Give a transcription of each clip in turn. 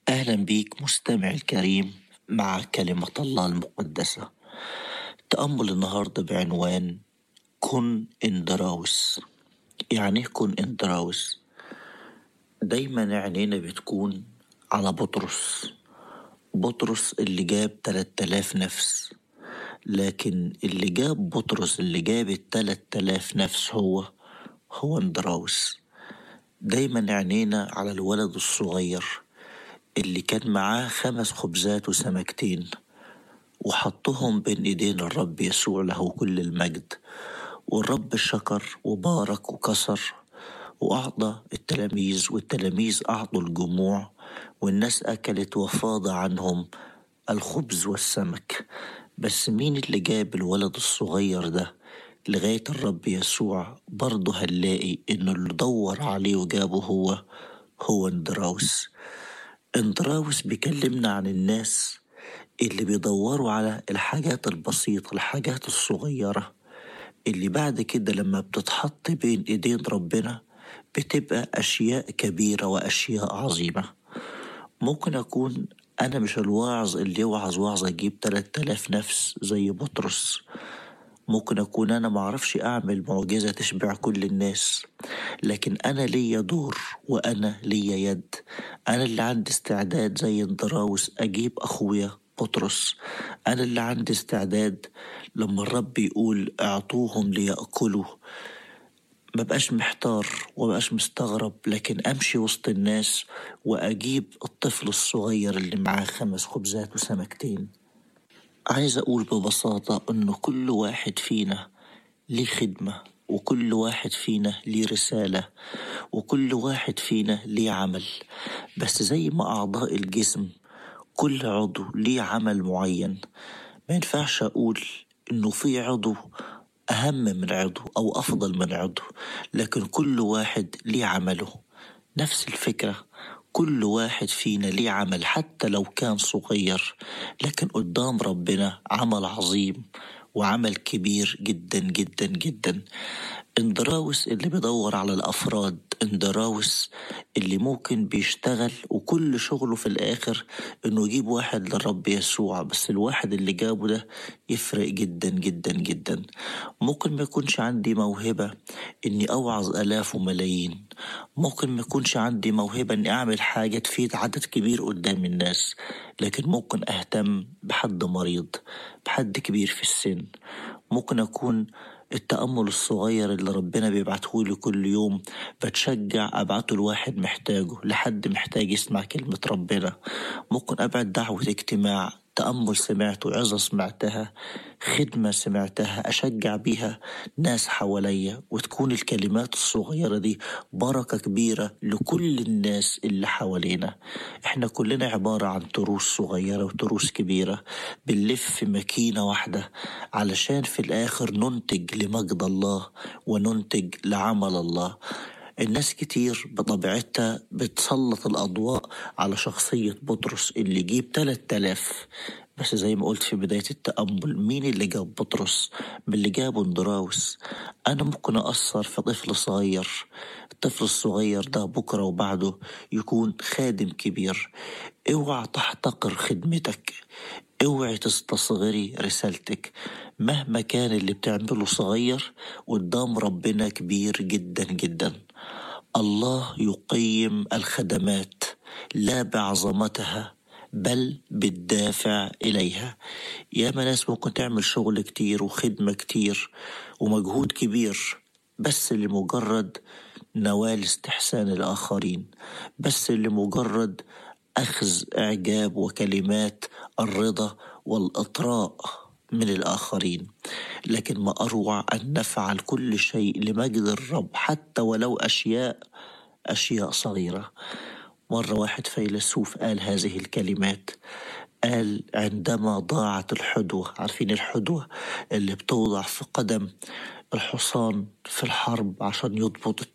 أهلا بيك مستمع الكريم مع كلمة الله المقدسة تأمل النهاردة بعنوان كن اندراوس يعني إيه كن اندراوس دايما عينينا بتكون على بطرس بطرس اللي جاب 3000 نفس لكن اللي جاب بطرس اللي جاب التلات آلاف نفس هو هو اندراوس دايما عينينا على الولد الصغير اللي كان معاه خمس خبزات وسمكتين وحطهم بين ايدين الرب يسوع له كل المجد والرب شكر وبارك وكسر وأعطى التلاميذ والتلاميذ أعطوا الجموع والناس أكلت وفاض عنهم الخبز والسمك بس مين اللي جاب الولد الصغير ده لغاية الرب يسوع برضه هنلاقي إنه اللي دور عليه وجابه هو هو اندراوس اندراوس بيكلمنا عن الناس اللي بيدوروا على الحاجات البسيطة الحاجات الصغيرة اللي بعد كده لما بتتحط بين ايدين ربنا بتبقى اشياء كبيرة واشياء عظيمة ممكن اكون انا مش الواعظ اللي يوعظ وعظ اجيب 3000 نفس زي بطرس ممكن اكون انا معرفش اعمل معجزة تشبع كل الناس لكن انا ليا دور وانا ليا يد انا اللي عندي استعداد زي اندراوس اجيب اخويا بطرس انا اللي عندي استعداد لما الرب يقول اعطوهم ليأكلوا مبقاش محتار ومبقاش مستغرب لكن امشي وسط الناس واجيب الطفل الصغير اللي معاه خمس خبزات وسمكتين عايز اقول ببساطة انه كل واحد فينا ليه خدمة وكل واحد فينا ليه رسالة وكل واحد فينا ليه عمل بس زي ما أعضاء الجسم كل عضو ليه عمل معين ما ينفعش أقول إنه في عضو أهم من عضو أو أفضل من عضو لكن كل واحد ليه عمله نفس الفكرة كل واحد فينا ليه عمل حتى لو كان صغير لكن قدام ربنا عمل عظيم وعمل كبير جدا جدا جدا اندراوس اللي بيدور على الافراد اندراوس اللي ممكن بيشتغل وكل شغله في الاخر انه يجيب واحد للرب يسوع بس الواحد اللي جابه ده يفرق جدا جدا جدا ممكن ما يكونش عندي موهبة اني اوعظ الاف وملايين ممكن ما يكونش عندي موهبة اني اعمل حاجة تفيد عدد كبير قدام الناس لكن ممكن اهتم بحد مريض بحد كبير في السن ممكن اكون التأمل الصغير اللي ربنا بيبعته لي كل يوم بتشجع أبعته لواحد محتاجه لحد محتاج يسمع كلمة ربنا ممكن أبعت دعوة اجتماع تأمل سمعته عظة سمعتها خدمة سمعتها أشجع بيها ناس حواليا وتكون الكلمات الصغيرة دي بركة كبيرة لكل الناس اللي حوالينا احنا كلنا عبارة عن تروس صغيرة وتروس كبيرة بنلف في ماكينة واحدة علشان في الآخر ننتج لمجد الله وننتج لعمل الله الناس كتير بطبيعتها بتسلط الأضواء على شخصية بطرس اللي يجيب 3000 بس زي ما قلت في بداية التأمل مين اللي جاب بطرس من اللي جابه اندراوس أنا ممكن أثر في طفل صغير الطفل الصغير ده بكرة وبعده يكون خادم كبير اوعى تحتقر خدمتك اوعي تستصغري رسالتك مهما كان اللي بتعمله صغير قدام ربنا كبير جدا جدا الله يقيم الخدمات لا بعظمتها بل بالدافع إليها ياما ناس ممكن تعمل شغل كتير وخدمة كتير ومجهود كبير بس لمجرد نوال استحسان الآخرين بس لمجرد أخذ إعجاب وكلمات الرضا والإطراء من الآخرين لكن ما أروع أن نفعل كل شيء لمجد الرب حتى ولو أشياء أشياء صغيرة مرة واحد فيلسوف قال هذه الكلمات قال عندما ضاعت الحدوة عارفين الحدوة اللي بتوضع في قدم الحصان في الحرب عشان يضبط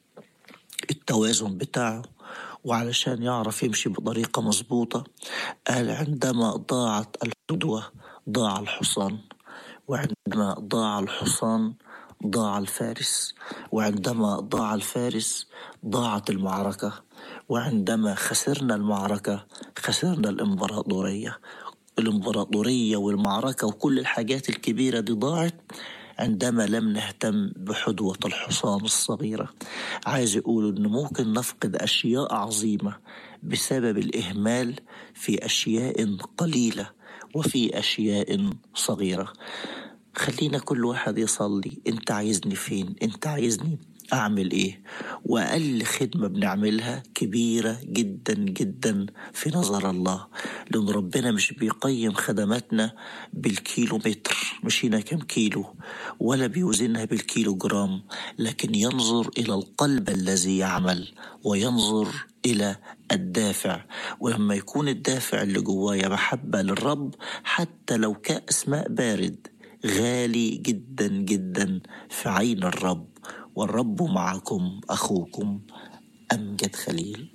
التوازن بتاعه وعلشان يعرف يمشي بطريقة مظبوطة قال عندما ضاعت الحدوة ضاع الحصان وعندما ضاع الحصان ضاع الفارس وعندما ضاع الفارس ضاعت المعركة وعندما خسرنا المعركة خسرنا الإمبراطورية الإمبراطورية والمعركة وكل الحاجات الكبيرة دي ضاعت عندما لم نهتم بحدوة الحصان الصغيرة عايز يقول إن ممكن نفقد أشياء عظيمة بسبب الإهمال في أشياء قليلة وفي أشياء صغيرة خلينا كل واحد يصلي انت عايزني فين انت عايزني اعمل ايه واقل خدمه بنعملها كبيره جدا جدا في نظر الله لان ربنا مش بيقيم خدماتنا بالكيلو متر مشينا كم كيلو ولا بيوزنها بالكيلو جرام لكن ينظر الى القلب الذي يعمل وينظر الى الدافع ولما يكون الدافع اللي جوايا محبه للرب حتى لو كاس ماء بارد غالي جدا جدا في عين الرب والرب معكم اخوكم امجد خليل